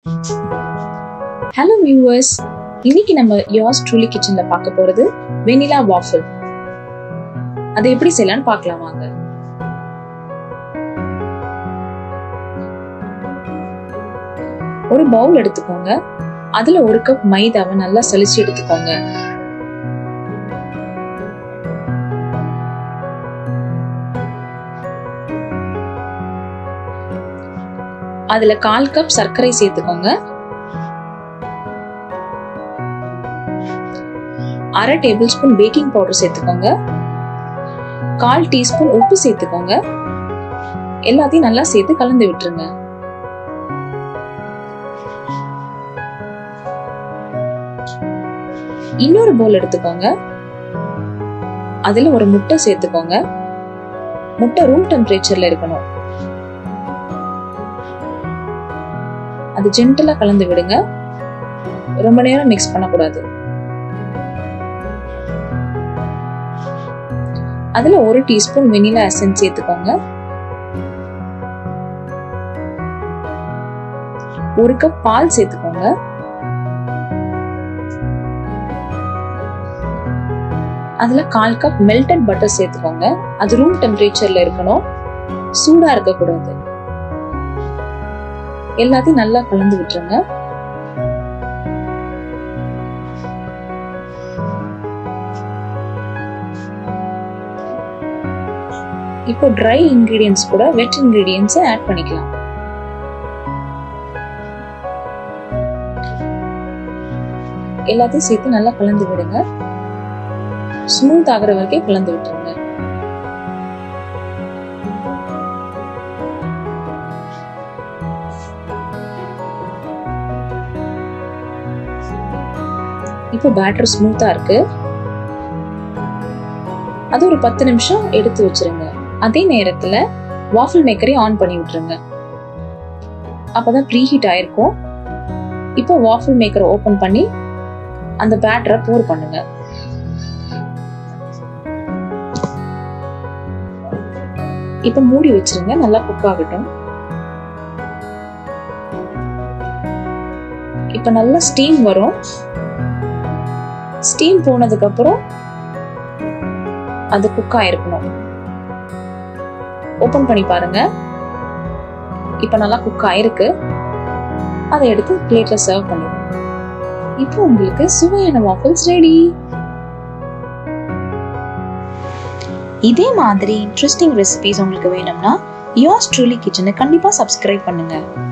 hello viewers இன்னைக்கு நம்ம yours truly கிச்சன்ல பார்க்க போறது வெனிலா வாஃபிள் அதை எப்படி செய்யலாம்னு பார்க்கலாம் வாங்க ஒரு பவுல் எடுத்துக்கோங்க அதுல ஒரு கப் மைதாவை நல்லா சலிச்சு எடுத்துக்கோங்க அதுல கால் கப் சர்க்கரை சேர்த்துக்கோங்க அரை டேபிள் ஸ்பூன் பேக்கிங் பவுடர் சேர்த்துக்கோங்க கால் டீஸ்பூன் உப்பு சேர்த்துக்கோங்க எல்லாத்தையும் நல்லா சேர்த்து கலந்து விட்டுருங்க இன்னொரு பவுல் எடுத்துக்கோங்க அதுல ஒரு முட்டை சேர்த்துக்கோங்க முட்டை ரூம் டெம்பரேச்சர்ல இருக்கணும் அது ஜென்டலா கலந்து விடுங்க ரொம்ப நேரம் மிக்ஸ் பண்ணக்கூடாது அதுல ஒரு டீஸ்பூன் வெனிலா எசன்ஸ் சேர்த்துக்கோங்க ஒரு கப் பால் சேர்த்துக்கோங்க அதுல கால் கப் மெல்டட் பட்டர் சேர்த்துக்கோங்க அது ரூம் டெம்பரேச்சர்ல இருக்கணும் சூடா இருக்க கூடாது எல்லாத்தையும் நல்லா கலந்து விட்டுருங்க இப்போ ட்ரை இன்கிரீடியன்ஸ் கூட வெட் இன்கிரீடியன்ஸை ஆட் பண்ணிக்கலாம் எல்லாத்தையும் சேர்த்து நல்லா கலந்து விடுங்க ஸ்மூத் ஆகுற வரைக்கும் கலந்து விட்டுருங்க இப்போ பேட்டர் ஸ்மூத்தா இருக்கு அது ஒரு பத்து நிமிஷம் எடுத்து வச்சிருங்க அதே நேரத்துல வாஃபிள் மேக்கரையும் ஆன் பண்ணி விட்டுருங்க அப்பதான் ப்ரீ ஹீட் ஆயிருக்கும் இப்போ வாஃபிள் மேக்கரை ஓபன் பண்ணி அந்த பேட்டரை போர் பண்ணுங்க இப்ப மூடி வச்சிருங்க நல்லா குக் ஆகட்டும் இப்ப நல்லா ஸ்டீம் வரும் ஸ்டீம் போனதுக்கு அப்புறம் அது குக் ஆயிருக்கணும் ஓபன் பண்ணி பாருங்க இப்ப நல்லா குக் ஆயிருக்கு அதை எடுத்து பிளேட்ல சர்வ் பண்ணிடுங்க இப்போ உங்களுக்கு சுவையான வாஃபிள்ஸ் ரெடி இதே மாதிரி இன்ட்ரெஸ்டிங் ரெசிபிஸ் உங்களுக்கு வேணும்னா யோர்ஸ் ட்ரூலி கிச்சனை கண்டிப்பாக சப்ஸ்கிரைப் பண்ணுங்கள்